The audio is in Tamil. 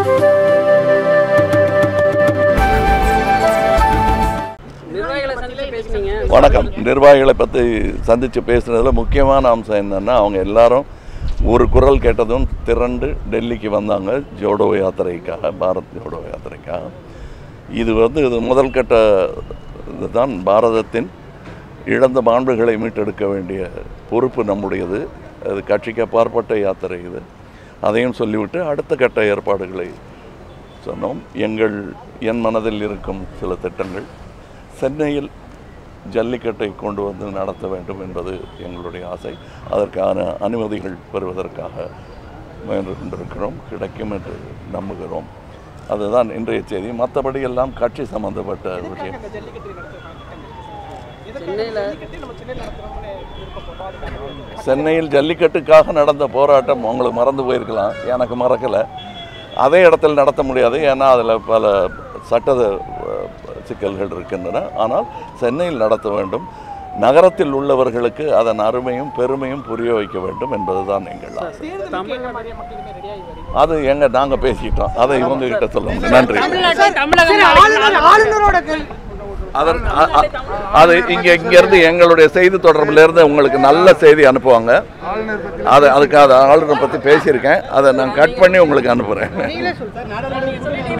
நிர்வாகிகளை சந்திச்சு பேசுனீங்க வணக்கம் நிர்வாகிகளை பற்றி சந்தித்து பேசுனதுல முக்கியமான அம்சம் என்னென்னா அவங்க எல்லாரும் ஒரு குரல் கேட்டதும் திரண்டு டெல்லிக்கு வந்தாங்க ஜோடோ யாத்திரைக்காக பாரத் ஜோடோ யாத்திரைக்காக இது வந்து இது முதல் கட்ட இதுதான் பாரதத்தின் இழந்த மாண்புகளை மீட்டெடுக்க வேண்டிய பொறுப்பு நம்முடையது அது கட்சிக்கு அப்பாற்பட்ட யாத்திரை இது அதையும் சொல்லிவிட்டு அடுத்த கட்ட ஏற்பாடுகளை சொன்னோம் எங்கள் என் மனதில் இருக்கும் சில திட்டங்கள் சென்னையில் ஜல்லிக்கட்டை கொண்டு வந்து நடத்த வேண்டும் என்பது எங்களுடைய ஆசை அதற்கான அனுமதிகள் பெறுவதற்காக முயன்று கொண்டிருக்கிறோம் கிடைக்கும் என்று நம்புகிறோம் அதுதான் இன்றைய செய்தி மற்றபடி எல்லாம் கட்சி சம்பந்தப்பட்ட விஷயம் சென்னையில் சென்னையில் ஜல்லிக்கட்டுக்காக நடந்த போராட்டம் உங்களுக்கு மறந்து போயிருக்கலாம் எனக்கு மறக்கலை அதே இடத்தில் நடத்த முடியாது ஏன்னா அதில் பல சட்ட அஹ், சிக்கல்கள் இருக்கின்றன ஆனால் சென்னையில் நடத்த வேண்டும் நகரத்தில் உள்ளவர்களுக்கு அதன் அருமையும் பெருமையும் புரிய வைக்க வேண்டும் என்பதுதான் எங்கள் ஆசை அது எங்க நாங்கள் பேசிட்டோம் அதை இவங்க கிட்ட சொல்லுங்க நன்றி ஆளுநரோட கேள்வி அதற்கு அ- அ- அது இங்க இங்க இருந்து எங்களுடைய செய்தி தொடர்புல இருந்து உங்களுக்கு நல்ல செய்தி அனுப்புவாங்க அது அதுக்கு அதை ஆளுநரை பத்தி பேசியிருக்கேன் அதை நான் கட் பண்ணி உங்களுக்கு அனுப்புறேன் நீங்களே சொல்லு சார் நாடாளுமன்ற